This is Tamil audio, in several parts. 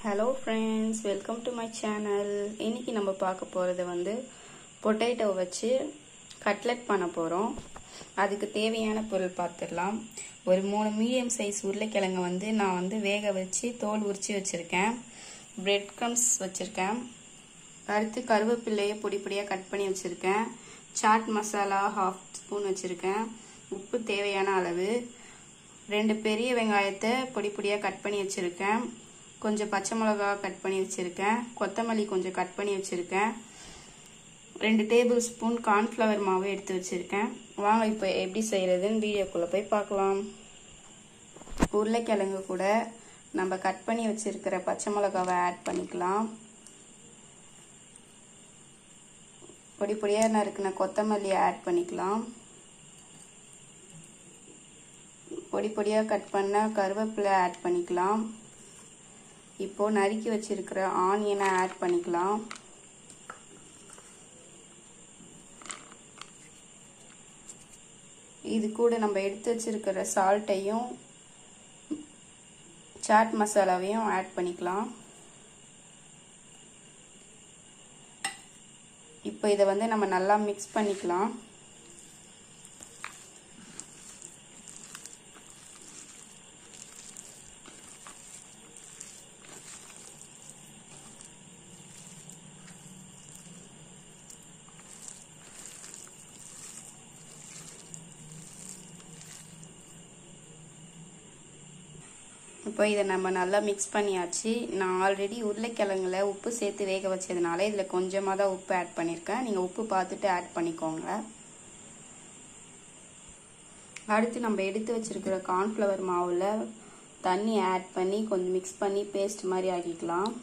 hello friends welcome to my channel இன்னைக்கு நம்ம பார்க்க போகிறது வந்து பொட்டேட்டோ வச்சு கட்லெட் பண்ண போகிறோம் அதுக்கு தேவையான பொருள் பார்த்துடலாம் ஒரு மூணு மீடியம் சைஸ் உருளைக்கிழங்கு வந்து நான் வந்து வேக வச்சு தோல் உரித்து வச்சுருக்கேன் பிரெட் க்ரம்ஸ் வச்சுருக்கேன் அடுத்து கருவேப்பிள்ளையை பொடி பொடியாக கட் பண்ணி வச்சுருக்கேன் சாட் மசாலா ஹாஃப் ஸ்பூன் வச்சுருக்கேன் உப்பு தேவையான அளவு ரெண்டு பெரிய வெங்காயத்தை பொடி பொடியாக கட் பண்ணி வச்சுருக்கேன் கொஞ்சம் பச்சை மிளகா கட் பண்ணி வச்சுருக்கேன் கொத்தமல்லி கொஞ்சம் கட் பண்ணி வச்சுருக்கேன் ரெண்டு டேபிள் ஸ்பூன் கார்ன்ஃப்ளவர் மாவு எடுத்து வச்சுருக்கேன் வாங்க இப்போ எப்படி செய்கிறதுன்னு வீடியோக்குள்ளே போய் பார்க்கலாம் உருளைக்கிழங்கு கூட நம்ம கட் பண்ணி வச்சுருக்கிற பச்சை மிளகாவை ஆட் பண்ணிக்கலாம் பொடி பொடியாக நறுக்கின கொத்தமல்லியை ஆட் பண்ணிக்கலாம் பொடி பொடியாக கட் பண்ண கருவேப்பிலை ஆட் பண்ணிக்கலாம் இப்போது நறுக்கி வச்சிருக்கிற ஆனியனை ஆட் பண்ணிக்கலாம் இது கூட நம்ம எடுத்து வச்சிருக்கிற சால்ட்டையும் சாட் மசாலாவையும் ஆட் பண்ணிக்கலாம் இப்போ இதை வந்து நம்ம நல்லா மிக்ஸ் பண்ணிக்கலாம் இப்போ இதை நம்ம நல்லா மிக்ஸ் பண்ணியாச்சு நான் ஆல்ரெடி உருளைக்கிழங்குல உப்பு சேர்த்து வேக வச்சதுனால இதில் கொஞ்சமாக தான் உப்பு ஆட் பண்ணியிருக்கேன் நீங்கள் உப்பு பார்த்துட்டு ஆட் பண்ணிக்கோங்க அடுத்து நம்ம எடுத்து வச்சிருக்கிற கார்ன்ஃப்ளவர் மாவில் தண்ணி ஆட் பண்ணி கொஞ்சம் மிக்ஸ் பண்ணி பேஸ்ட் மாதிரி ஆக்கிக்கலாம்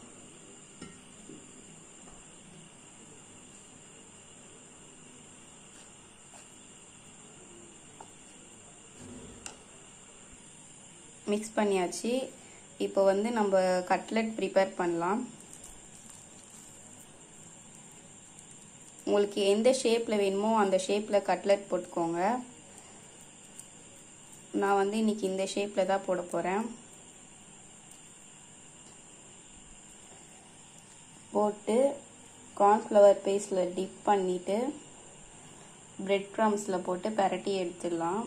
மிக்ஸ் பண்ணியாச்சு இப்போ வந்து நம்ம கட்லெட் ப்ரிப்பேர் பண்ணலாம் உங்களுக்கு எந்த ஷேப்பில் வேணுமோ அந்த ஷேப்பில் கட்லெட் போட்டுக்கோங்க நான் வந்து இன்னைக்கு இந்த ஷேப்பில் தான் போட போகிறேன் போட்டு கார்ன்ஃப்ளவர் பேஸ்டில் டிப் பண்ணிவிட்டு பிரெட் க்ரம்ஸில் போட்டு பரட்டி எடுத்துடலாம்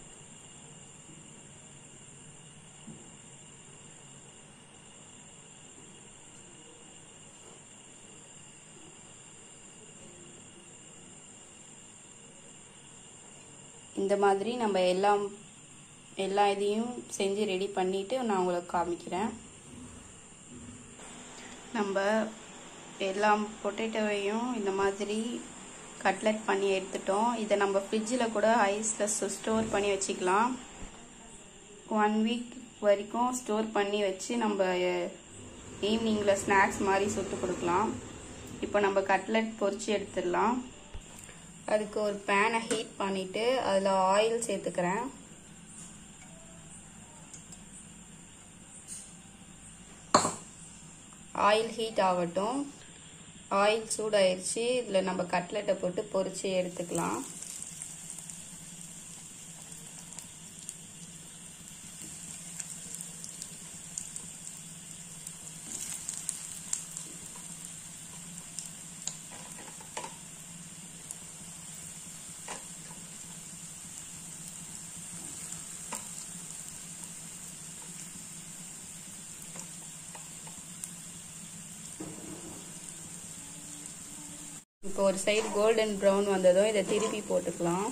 இந்த மாதிரி நம்ம எல்லாம் எல்லா இதையும் செஞ்சு ரெடி பண்ணிவிட்டு நான் உங்களுக்கு காமிக்கிறேன் நம்ம எல்லா பொட்டேட்டோவையும் இந்த மாதிரி கட்லெட் பண்ணி எடுத்துட்டோம் இதை நம்ம ஃப்ரிட்ஜில் கூட ஐஸில் ஸ்டோர் பண்ணி வச்சுக்கலாம் ஒன் வீக் வரைக்கும் ஸ்டோர் பண்ணி வச்சு நம்ம ஈவினிங்கில் ஸ்நாக்ஸ் மாதிரி சுட்டு கொடுக்கலாம் இப்போ நம்ம கட்லெட் பொரிச்சு எடுத்துடலாம் அதுக்கு ஒரு பேனை ஹீட் பண்ணிவிட்டு அதில் ஆயில் சேர்த்துக்கிறேன் ஆயில் ஹீட் ஆகட்டும் ஆயில் சூடாயிருச்சு இதில் நம்ம கட்லெட்டை போட்டு பொரிச்சு எடுத்துக்கலாம் இப்போ ஒரு சைடு கோல்டன் ப்ரௌன் வந்ததும் இதை திருப்பி போட்டுக்கலாம்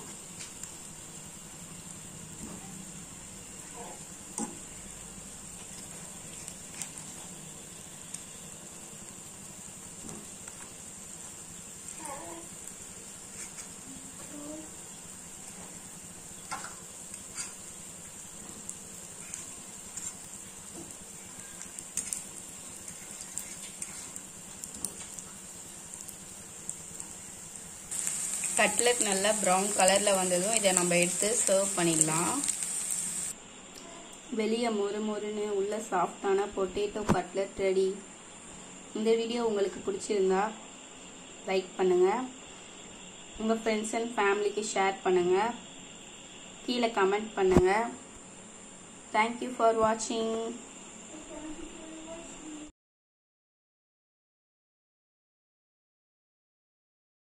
கட்லெட் நல்லா ப்ரௌன் கலரில் வந்ததும் இதை நம்ம எடுத்து சர்வ் பண்ணிடலாம் வெளியே மொறு மொறுன்னு உள்ள சாஃப்டான பொட்டேட்டோ கட்லெட் ரெடி இந்த வீடியோ உங்களுக்கு பிடிச்சிருந்தா லைக் பண்ணுங்கள் உங்கள் ஃப்ரெண்ட்ஸ் அண்ட் ஃபேமிலிக்கு ஷேர் பண்ணுங்கள் கீழே கமெண்ட் பண்ணுங்கள் தேங்க்யூ ஃபார் வாட்சிங்